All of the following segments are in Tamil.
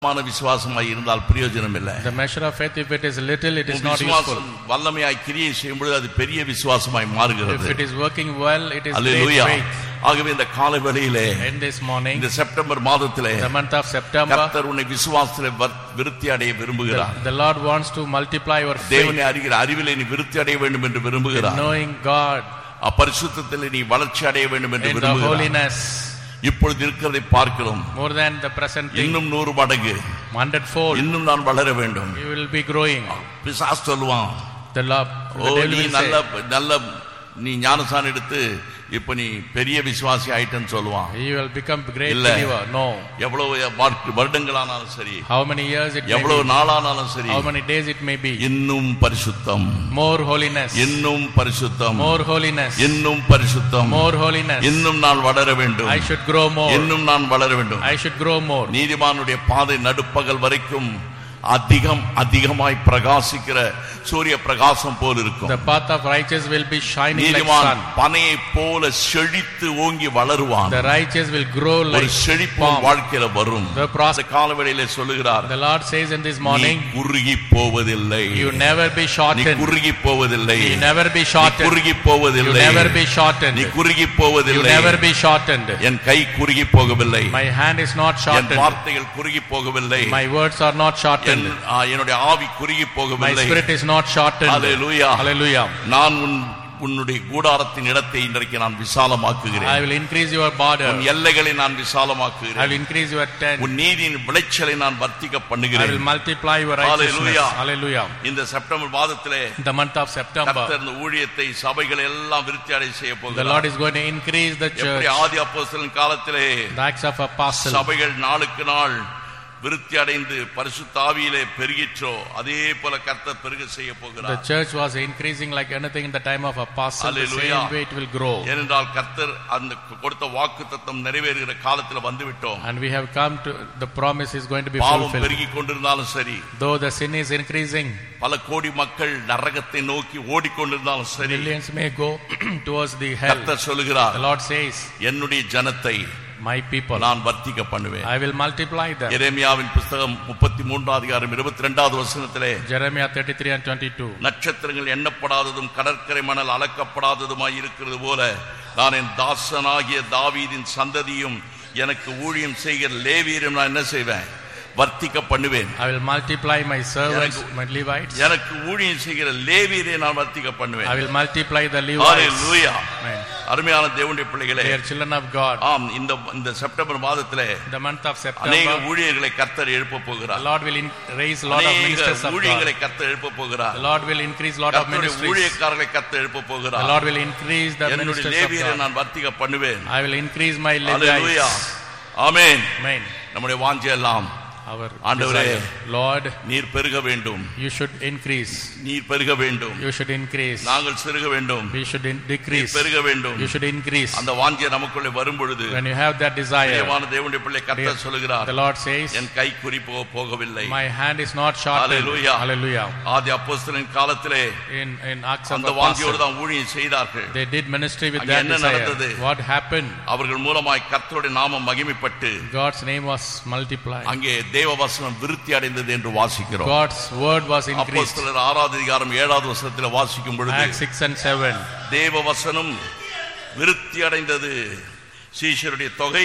மான விசுவாசமாய் இருந்தால் பிரயோஜனம் இல்லை The measure of faith, if it is little, it is உன் not useful. விசுவாசம் வல்லமையாய் கிரியை செய்யும் பொழுது அது பெரிய விசுவாசமாய் If மாறுகிறது it is working well, it is great hallelujah faith. ஆகவே இந்த காலை வேளையிலே In this morning, இந்த செப்டம்பர் மாதத்திலே the month of September, கர்த்தர் உன்னை விசுவாசத்திலே வர்- விருத்தி அடைய விரும்புகிறார் the Lord wants to multiply your faith, தேவனை அறிகிற அறிவிலே நீ விருத்தி அடைய வேண்டும் என்று விரும்புகிறார் knowing God அப்பரிசுத்தத்திலே நீ வளர்ச்சி அடைய வேண்டும் என்று in the விரும்புகிறார் holiness, இப்பொழுது இருக்கிறதை பார்க்கிறோம் more than the present thing, இன்னும் நூறு மடங்கு hundredfold, இன்னும் நான் வளர வேண்டும் you will be growing. பிசாஸ் சொல்லுவான் The Lord, O the devil நீ will நல்ல say, நல்ல நீ ஞானசான் எடுத்து இப்ப நீ பெரிய விசுவாசி ஆயிட்டேன்னு சொல்லுவான் you will become great இல்ல. believer. No. எவ்வளவு வார்க்கு- வருடங்களானாலும் சரி How many years it may எவ்வளவு be, நாளானாலும் சரி how many days it may be, இன்னும் பரிசுத்தம் more holiness, இன்னும் பரிசுத்தம் more holiness, இன்னும் பரிசுத்தம் more holiness. இன்னும் நான் வளர வேண்டும் I should grow more. இன்னும் நான் வளர வேண்டும் I should grow more. நீதிமானுடைய பாதை நடுப்பகல் வரைக்கும் அதிகம் அதிகமாய் பிரகாசிக்கிற சூரிய பிரகாசம் போல் இருக்கும் The path of righteous will be shining like நீதிமான் sun. பனையை போல செழித்து ஓங்கி வளருவான் The righteous will grow ஒரு like செழிப்பு palm. வாழ்க்கையில வரும் The pros- இந்த காலவெளியில சொல்லுகிறார் The Lord says in this நீ morning, குறுகி போவதில்லை you never be நீ shortened. குறுகி போவதில்லை You never be நீ shortened. குறுகி You போவதில்லை never be நீ shortened. குறுகி You போவதில்லை never be shortened. என் கை குறுகி போகவில்லை My hand is not N shortened. வார்த்தைகள் குறுகி போகவில்லை My words are not N shortened. ஆ, என்னுடைய ஆவி குறுகி My போகவில்லை spirit is not shortened. Hallelujah. Hallelujah. நான் உன் உன்னுடைய கூடாரத்தின் இடத்தை இன்றைக்கு நான் I விசாலமாக்குகிறேன் will increase your border. உன் எல்லைகளை நான் I will விசாலமாக்குகிறேன் increase your tent. உன் நீதியின் விளைச்சலை நான் வர்த்திக்க I will பண்ணுகிறேன் multiply your righteousness. Hallelujah. Hallelujah. இந்த செப்டம்பர் மாதத்திலே In the month of September, கர்த்தர் இந்த ஊழியத்தை சபைகள் எல்லாம் விருத்தி அடைய செய்ய the போகிறார் Lord is going to increase the எப்படி church. ஆதி அப்போஸ்தலன் காலத்திலே The acts of apostles. சபைகள் நாளுக்கு நாள் விருத்தி அடைந்து பரிசுத்த ஆவியிலே பெருகிற்றோ அதே போல கர்த்தர் பெருக செய்ய The போகிறார் church was increasing like anything in the time of apostles. The Hallelujah. same way it will grow. ஏனென்றால் கர்த்தர் அந்த கொடுத்த வாக்கு தத்தம் நிறைவேறுகிற காலத்துல வந்து விட்டோம் And we have come to the promise is going to be பாவம் fulfilled. பெருகி கொண்டிருந்தாலும் சரி Though the sin is increasing, பல கோடி மக்கள் நரகத்தை நோக்கி ஓடிக்கொண்டிருந்தாலும் சரி millions may go towards the hell. கர்த்தர் சொல்லுகிறார் The Lord says, என்னுடைய ஜனத்தை My people, நான் வர்த்திக்க பண்ணுவேன் I will multiply them. எரேமியாவின் புஸ்தகம் முப்பத்தி மூன்றாம் அதிகாரம் இருபத்தி ரெண்டாவது வசனத்திலே Jeremiah 33 and 22. நட்சத்திரங்கள் எண்ணப்படாததும் கடற்கரை மணல் அளக்கப்படாததுமாய் இருக்கிறது போல நான் என் தாசனாகிய தாவீதின் சந்ததியும் எனக்கு ஊழியம் செய்கிற லேவியரும் நான் என்ன செய்வேன் வர்த்திக்க பண்ணுவேன் I will multiply my servants, my Levites. எனக்கு ஊழியம் செய்கிற லேவியரை நான் வர்த்திக்க I பண்ணுவேன் will multiply the Levites. Hallelujah Amen. அருமையான தேவனுடைய பிள்ளைகளே They are children of God. ஆம் இந்த இந்த செப்டம்பர் மாதத்திலே In the month of அநேக September, ஊழியர்களை கர்த்தர் எழுப்ப the போகிறார் Lord will in- raise a lot of அநேக ministers of God. ஊழியர்களை கர்த்தர் எழுப்ப போகிறார் The Lord will increase a lot of கர்த்தருடைய ministries. ஊழியக்காரர்களை கர்த்தர் எழுப்ப The போகிறார் Lord will increase the என்னுடைய ministers of லேவியரை God. நான் வர்த்திக்க பண்ணுவேன் I will increase my hallelujah Levites. Amen Amen. நம்முடைய வாஞ்சை எல்லாம் Our ஆண்டவரே. desire. Lord, நீர் பெருக வேண்டும் you should increase. நீர் பெருக வேண்டும் You should increase. நாங்கள் சிறுக வேண்டும் We should in- நீர் decrease. பெருக வேண்டும் You should increase. அந்த வாஞ்சை நமக்குள்ளே வரும் பொழுது When you have that desire, பிரியமான தேவனுடைய பிள்ளை கர்த்தர் சொல்லுகிறார் the Lord says, என் கை குறிப்போ போகவில்லை My hand is not shortened. Hallelujah. Hallelujah. ஆதி அப்போஸ்தலன் காலத்திலே In, in Acts of அந்த வாஞ்சியோடு Apostles, தான் ஊழியம் செய்தார்கள் they did ministry with அங்க that என்ன desire. நடந்தது? What happened? அவர்கள் மூலமாய் கர்த்தருடைய நாமம் மகிமைப்பட்டு God's name was multiplied. அங்கே தேவ வசனம் விருத்தி அடைந்தது என்று வாசிக்கிறோம் God's word was increased. அப்போஸ்தலர் ஆறாவது அதிகாரம் ஏழாவது வசனத்தில் வாசிக்கும் பொழுது Acts 6 and 7. தேவ வசனம் விருத்தி அடைந்தது சீஷருடைய தொகை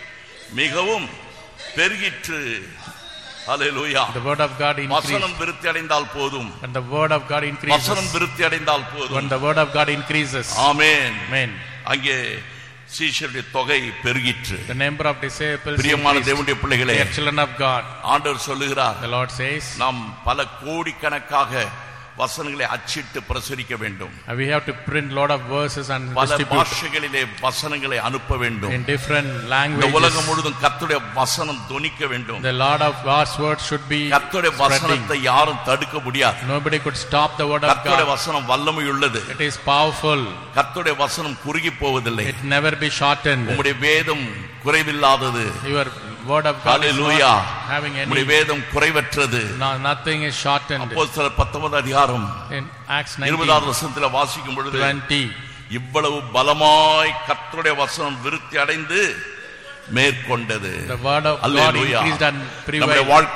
மிகவும் பெருகிற்று ஹalleluya The word of God increased. வசனம் விருத்தி அடைந்தால் போதும் When the word of God increases, வசனம் விருத்தி அடைந்தால் when போதும் the word of God increases, amen amen. அங்கே சீஷருடைய தொகை பெருகிற்று The number of disciples பிரியமான increased. தேவனுடைய பிள்ளைகளே They are children of God. ஆண்டவர் சொல்லுகிறார் The Lord says, நாம் பல கோடிக்கணக்காக வசனங்களை அச்சிட்டு பிரசுரிக்க வேண்டும் and we have to print lot of verses and பல distribute பாஷைகளிலே வசனங்களை அனுப்ப வேண்டும் in different இந்த languages. உலகம் முழுதும் கர்த்தருடைய வசனம் தொனிக்க வேண்டும் The Lord of God's word should be கர்த்தருடைய spreading. வசனத்தை யாரும் தடுக்க முடியாது Nobody could stop the word of கர்த்தருடைய God. வசனம் வல்லமை உள்ளது It is powerful. கர்த்தருடைய வசனம் குறுகி போவதில்லை It never be shortened. உம்முடைய வேதம் குறைவில்லாதது Your word of God is hallelujah not having உம்முடைய any. வேதம் குறைவற்றது No, nothing is shortened. அப்போஸ்தலர் 19 அதிகாரம் In Acts 20வது 19, வசனத்தில் வாசிக்கும் பொழுது 20, இவ்வளவு பலமாய் கர்த்தருடைய வசனம் விருத்தி அடைந்து மேற்கொண்டது The word of God hallelujah increased and நம்முடைய prevailed. வாழ்க்கை